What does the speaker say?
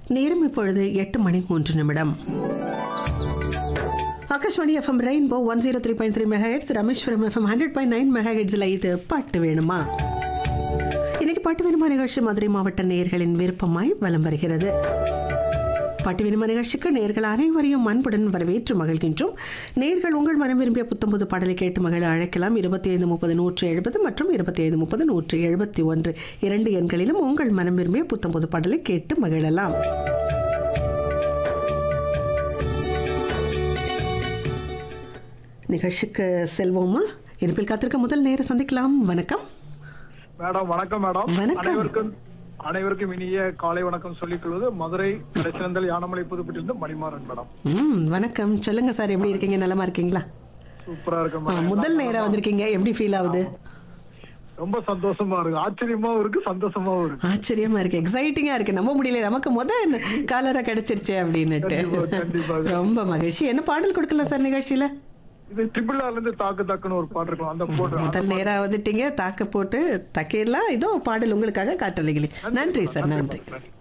நேரம் இப்பொழுது எட்டு மணி மூன்று நிமிடம் Akashvani FM rainbow one zero three point three megahertz Rameswaram FM hundred point nine மெகா ஹெட்ஸில் இது பாட்டு வேணுமா இன்னைக்கு பாட்டு வேணுமா நிகழ்ச்சி மதுரை மாவட்ட நேயர்களின் விருப்பமாய் வலம் வருகிறது பாட்டு வேணுமா நிகழ்ச்சிக்கு நேர்கள் அனைவரையும் அன்புடன் வரவேற்று மகிழ்கின்றோம் நேர்கள் உங்கள் மனம் விரும்பிய புத்தம்புது பாடலை கேட்டு மகிழ அழைக்கலாம் இருபத்தி ஐந்து முப்பது நூற்று எழுபது மற்றும் இருபத்தி ஐந்து முப்பது நூற்று எழுபத்தி ஒன்று இரண்டு எண்களிலும் உங்கள் மனம் விரும்பிய புத்தம்புது பாடலை கேட்டு மகிழலாம் நிகழ்ச்சிக்கு செல்வோமா இருப்பில் காத்திருக்க முதல் நேரம் சந்திக்கலாம் வணக்கம் மேடம் வணக்கம் மேடம் வணக்கம். அனைவருக்கும் அனைவருக்கும் இனிய காலை வணக்கம் சொல்லிக் கொள்வது மதுரை கடைசிலந்தல் யானமலை புதுப்பட்டிலிருந்து மணிமாறன் மேடம் ம் வணக்கம் சொல்லுங்க சார் எப்படி இருக்கீங்க நலமா இருக்கீங்களா சூப்பரா இருக்கு ஆ, மேடம் முதல் நேரம் வந்திருக்கீங்க எப்படி ஃபீல் ஆகுது ரொம்ப சந்தோஷமா இருக்கு ஆச்சரியமாவும் இருக்கு சந்தோஷமாவும் இருக்கு ஆச்சரியமா இருக்கு எக்ஸைட்டிங்கா இருக்கு நம்ப முடியல நமக்கு முத காலரா கிடைச்சிருச்சு அப்படின்னுட்டு கண்டிப்பா, கண்டிப்பாக. ரொம்ப மகிழ்ச்சி என்ன பாடல் கொடுக்கலாம் சார் நிகழ்ச்சியில இது ட்ரிபிள் ஆர்ல இருந்து தாக்கு தாக்குன்னு ஒரு பாட்டு இருக்கும் அந்த போட்டு முதல் நேரா வந்துட்டீங்க தாக்க போட்டு தக்கிடலாம் இதோ பாடல் உங்களுக்காக காற்றலைகளே நன்றி சார் நன்றி நன்றி